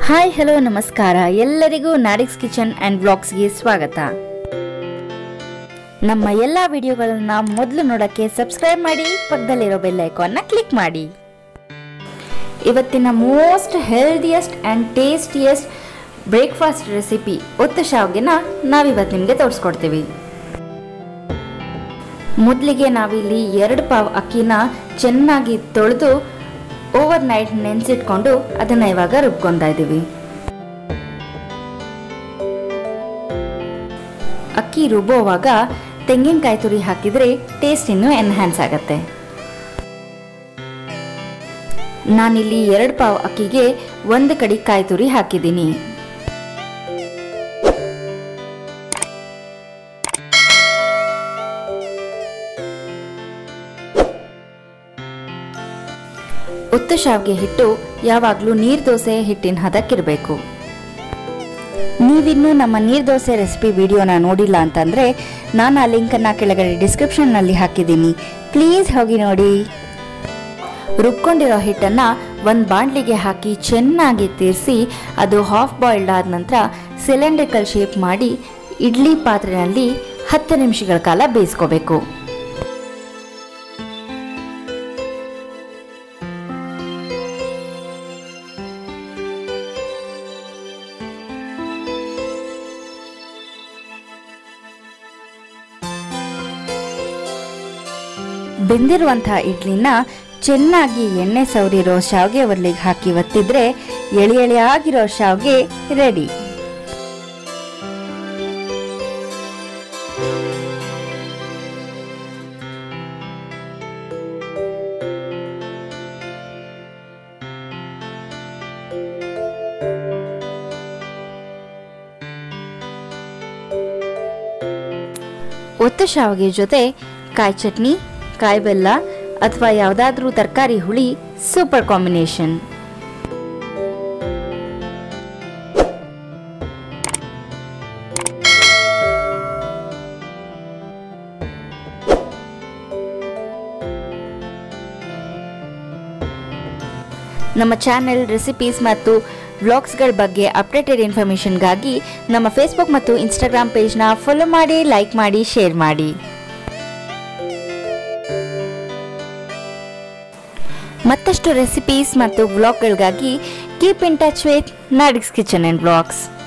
hi hello ನಮಸ್ಕಾರ ಎಲ್ಲರಿಗೂ ನಾರಿಕ್ಸ್ kitchen and ಬ್ಲಾಗ್ಸ್ಗೆ ಸ್ವಾಗತ ನಮ್ಮ ಎಲ್ಲ ವಿಡಿಯೋಗಳನ್ನ ಮೊದಲು ನೋಡೋಕ್ಕೆ ಸಬ್ಸ್ಕ್ರೈಬ್ ಮಾಡಿ ಪಕ್ಕದಲ್ಲಿರೋ ಬೆಲ್ ಐಕಾನ್ನ ಕ್ಲಿಕ್ ಮಾಡಿ ಇವತ್ತಿನ most healthiest and tastiest breakfast recipe ಒತ್ತು ಶಾವ್ಗೆನ ನಾವಿವತ್ತು ನಿಮಗೆ ತೋರಿಸ್ಕೊಡ್ತೀವಿ ಮೊದಲಿಗೆ ನಾವಿಲ್ಲಿ ಎರಡು ಪಾವ್ ಅಕ್ಕಿನ ಚೆನ್ನಾಗಿ ತೊಳೆದು ಓವರ್ ನೈಟ್ ನೆನೆಸಿಟ್ಕೊಂಡು ಅದನ್ನು ಇವಾಗ ರುಬ್ಕೊತಾ ಇದ್ದೀವಿ ಅಕ್ಕಿ ರುಬ್ಬೋವಾಗ ತೆಂಗಿನಕಾಯಿ ತುರಿ ಹಾಕಿದರೆ ಟೇಸ್ಟ್ ಇನ್ನೂ ಎನ್ಹ್ಯಾನ್ಸ್ ಆಗತ್ತೆ ನಾನಿಲ್ಲಿ ಎರಡು ಪಾವ್ ಅಕ್ಕಿಗೆ ಒಂದು ಕಡಿ ಕಾಯಿ ತುರಿ ಹಾಕಿದ್ದೀನಿ ಉತ್ತು ಶಾವ್ಗೆ ಹಿಟ್ಟು ಯಾವಾಗಲೂ ನೀರು ದೋಸೆ ಹಿಟ್ಟಿನ ಹದಕ್ಕಿರಬೇಕು ನೀವಿನ್ನೂ ನಮ್ಮ ನೀರು ದೋಸೆ ರೆಸಿಪಿ ವಿಡಿಯೋನ ನೋಡಿಲ್ಲ ಅಂತಂದರೆ ನಾನು ಆ ಲಿಂಕನ್ನು ಕೆಳಗಡೆ ಡಿಸ್ಕ್ರಿಪ್ಷನ್ನಲ್ಲಿ ಹಾಕಿದ್ದೀನಿ ಪ್ಲೀಸ್ ಹೋಗಿ ನೋಡಿ ರುಬ್ಕೊಂಡಿರೋ ಹಿಟ್ಟನ್ನು ಒಂದು ಬಾಣಲಿಗೆ ಹಾಕಿ ಚೆನ್ನಾಗಿ ತೀರಿಸಿ ಅದು ಹಾಫ್ ಬಾಯ್ಲ್ಡ್ ಆದ ನಂತರ ಸಿಲಿಂಡ್ರಿಕಲ್ ಶೇಪ್ ಮಾಡಿ ಇಡ್ಲಿ ಪಾತ್ರೆಯಲ್ಲಿ ಹತ್ತು ನಿಮಿಷಗಳ ಕಾಲ ಬೇಯಿಸ್ಕೋಬೇಕು ಬೆಂದಿರುವಂತಹ ಇಡ್ಲಿನ ಚೆನ್ನಾಗಿ ಎಣ್ಣೆ ಸವರಿರೋ ಶಾವ್ಗೆ ಒರ್ಲಿಗೆ ಹಾಕಿ ಒತ್ತಿದ್ರೆ ಎಳೆ ಎಳೆಯಾಗಿರೋ ಶಾವ್ಗೆ ರೆಡಿ ಒತ್ತು ಶಾವಿಗೆ ಜೊತೆ ಕಾಯಿ ಚಟ್ನಿ ಕಾಯಿ ಬೆಲ್ಲ ಅಥವಾ ಯಾವುದಾದ್ರೂ ತರಕಾರಿ ಹುಳಿ ಸೂಪರ್ ಕಾಂಬಿನೇಷನ್ ನಮ್ಮ ಚಾನೆಲ್ ರೆಸಿಪೀಸ್ ಮತ್ತು ವ್ಲಾಗ್ಸ್ಗಳ ಬಗ್ಗೆ ಅಪ್ಡೇಟೆಡ್ ಇನ್ಫಾರ್ಮೇಷನ್ಗಾಗಿ ನಮ್ಮ ಫೇಸ್ಬುಕ್ ಮತ್ತು ಇನ್ಸ್ಟಾಗ್ರಾಮ್ ಪೇಜ್ನ ಫಾಲೋ ಮಾಡಿ ಲೈಕ್ ಮಾಡಿ ಶೇರ್ ಮಾಡಿ ಮತ್ತಷ್ಟು ರೆಸಿಪೀಸ್ ಮತ್ತು ವ್ಲಾಗ್ಗಳಿಗಾಗಿ keep in touch with Nadiks kitchen and blogs